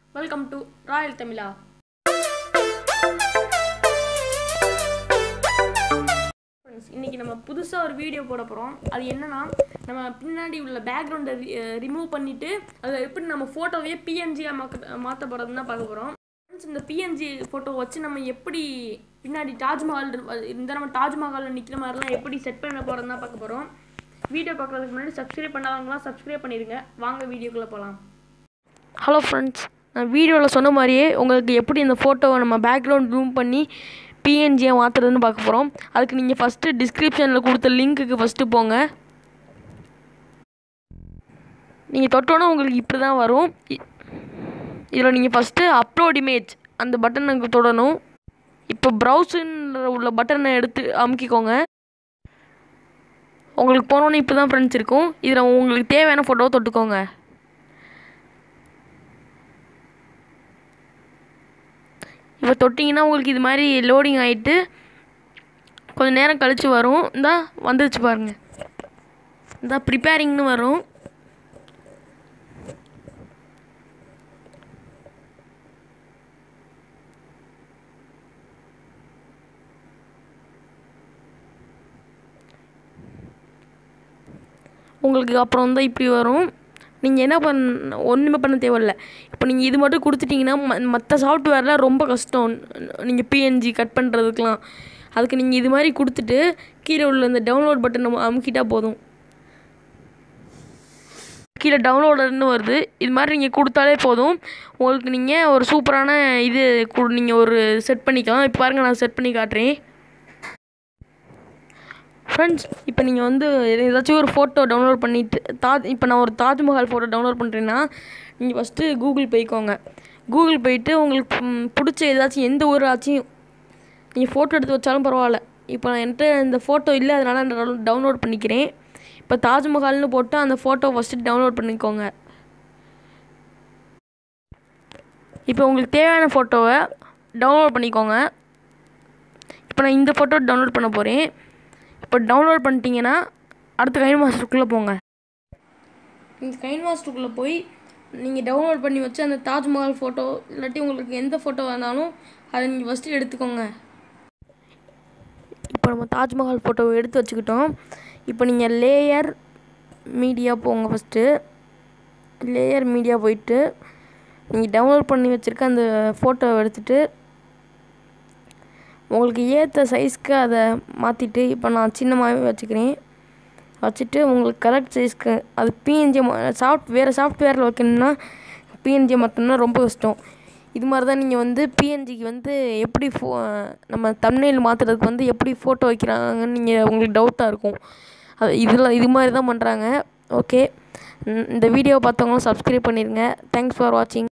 welcome to royal Tamizha Friends, இன்னைக்கு நம்ம புதுசாக ஒரு வீடியோ போட போகிறோம் அது என்னன்னா நம்ம பின்னாடி உள்ள பேக்ரவுண்டை ரிமூவ் பண்ணிட்டு அதை எப்படி நம்ம ஃபோட்டோவையே பிஎன்ஜியாக மாற்ற மாற்ற போகிறதுன்னு தான் பார்க்க போகிறோம் இந்த பிஎன்ஜி ஃபோட்டோ வச்சு நம்ம எப்படி பின்னாடி தாஜ்மஹால் இரு- இந்த நம்ம தாஜ்மஹாலில் நிற்கிற மாதிரிலாம் எப்படி செட் பண்ண போகிறதுன்னு தான் பார்க்க போகிறோம் வீடியோ பார்க்குறதுக்கு முன்னாடி சப்ஸ்கிரைப் பண்ணாதவங்களாம் சப்ஸ்கிரைப் பண்ணிடுங்க வாங்க வீடியோக்குள்ளே போகலாம் ஹலோ ஃப்ரெண்ட்ஸ் நான் வீடியோவில் சொன்ன மாதிரியே உங்களுக்கு எப்படி இந்த ஃபோட்டோவை நம்ம பேக்ரவுண்ட் ரூம் பண்ணி பிஎன்ஜியை மாற்றுறதுன்னு பார்க்க போகிறோம் அதுக்கு நீங்கள் ஃபஸ்ட்டு டிஸ்கிரிப்ஷனில் கொடுத்த லிங்க்குக்கு ஃபஸ்ட்டு போங்க நீங்கள் தொட்டோன்னே உங்களுக்கு இப்படி தான் வரும் இதில் நீங்கள் ஃபஸ்ட்டு அப்லோட் இமேஜ் அந்த பட்டனுக்கு தொடணும் இப்போ ப்ரௌசரில் உள்ள பட்டனை எடுத்து அமுக்கிக்கோங்க உங்களுக்கு போனோன்னே இப்போ தான் ஃப்ரெண்ட்ஸ் இருக்கும் இதில் உங்களுக்கு தேவையான ஃபோட்டோவை தொட்டுக்கோங்க இப்போ தொட்டிங்கன்னா உங்களுக்கு இது மாதிரி லோடிங் ஆகிட்டு கொஞ்சம் நேரம் கழித்து வரும் இந்தா வந்துருச்சு பாருங்க இந்தா ப்ரிப்பேரிங்னு வரும் உங்களுக்கு அப்புறம் வந்து இப்படி வரும் நீங்கள் என்ன பண்ண ஒன்றுமே பண்ண தேவையில்ல இப்போ நீங்கள் இது மட்டும் கொடுத்துட்டீங்கன்னா மற்ற சாஃப்ட்வேர்லாம் ரொம்ப கஷ்டம் நீங்கள் பிஎன்ஜி கட் பண்ணுறதுக்கெலாம் அதுக்கு நீங்கள் இது மாதிரி கொடுத்துட்டு கீழே உள்ள இந்த டவுன்லோட் பட்டன் அமுக்கிட்டா போதும் கீழே டவுன்லோடர்னு வருது இது மாதிரி நீங்கள் கொடுத்தாலே போதும் உங்களுக்கு நீங்கள் ஒரு சூப்பரான இது நீங்கள் ஒரு செட் பண்ணிக்கலாம் இப்போ பாருங்கள் நான் செட் பண்ணி காட்டுறேன் ஃப்ரெண்ட்ஸ் இப்போ நீங்கள் வந்து ஏதாச்சும் ஒரு ஃபோட்டோ டவுன்லோட் பண்ணிட்டு தாஜ் இப்போ நான் ஒரு தாஜ்மஹால் ஃபோட்டோ டவுன்லோட் பண்ணுறேன்னா நீங்கள் ஃபஸ்ட்டு கூகுள் போய்க்கோங்க கூகுள் போயிட்டு உங்களுக்கு ம், பிடிச்ச ஏதாச்சும் எந்த ஒரு ஆச்சும் நீங்கள் ஃபோட்டோ எடுத்து வச்சாலும் பரவாயில்ல இப்போ நான் என்கிட்ட இந்த ஃபோட்டோ இல்லை அதனால் நான் டவுன்லோட் பண்ணிக்கிறேன் இப்போ தாஜ்மஹால்னு போட்டு அந்த ஃபோட்டோ ஃபஸ்ட்டு டவுன்லோட் பண்ணிக்கோங்க இப்போ உங்களுக்கு தேவையான ஃபோட்டோவை டவுன்லோட் பண்ணிக்கோங்க இப்போ நான் இந்த ஃபோட்டோ டவுன்லோட் பண்ண போகிறேன் இப்போ டவுன்லோட் பண்ணிட்டீங்கன்னா அடுத்த கைன் மாஸ்டருக்குள்ளே போங்க இந்த கைன் மாஸ்டருக்குள்ளே போய் நீங்கள் டவுன்லோட் பண்ணி வச்சு அந்த தாஜ்மஹால் ஃபோட்டோ இல்லாட்டி உங்களுக்கு எந்த ஃபோட்டோ வேணாலும் அதை நீங்கள் ஃபஸ்ட்டு எடுத்துக்கோங்க இப்போ நம்ம தாஜ்மஹால் ஃபோட்டோவை எடுத்து வச்சுக்கிட்டோம் இப்போ நீங்கள் லேயர் மீடியா போங்க ஃபஸ்ட்டு லேயர் மீடியா போயிட்டு நீங்கள் டவுன்லோட் பண்ணி வச்சுருக்க அந்த ஃபோட்டோவை எடுத்துகிட்டு உங்களுக்கு ஏற்ற சைஸ்க்கு அதை மாற்றிட்டு இப்போ நான் சின்னமாகவே வச்சுக்கிறேன் வச்சுட்டு உங்களுக்கு கரெக்ட் சைஸ்க்கு அது பிஎன்ஜி சாஃப்ட் வேறு சாஃப்ட்வேரில் வைக்கணும்னா பிஎன்ஜி மாற்றணும்னா ரொம்ப கஷ்டம் இது மாதிரி தான் நீங்கள் வந்து பிஎன்ஜிக்கு வந்து எப்படி ஃபோ நம்ம தம்ப்நெயில் மாற்றுறதுக்கு வந்து எப்படி ஃபோட்டோ வைக்கிறாங்கன்னு நீங்கள் உங்களுக்கு டவுட்டாக இருக்கும் அது இதில் இது மாதிரி தான் பண்ணுறாங்க ஓகே இந்த வீடியோவை பார்த்தவங்களும் சப்ஸ்கிரைப் பண்ணிடுங்க தேங்க்ஸ் ஃபார் வாட்சிங்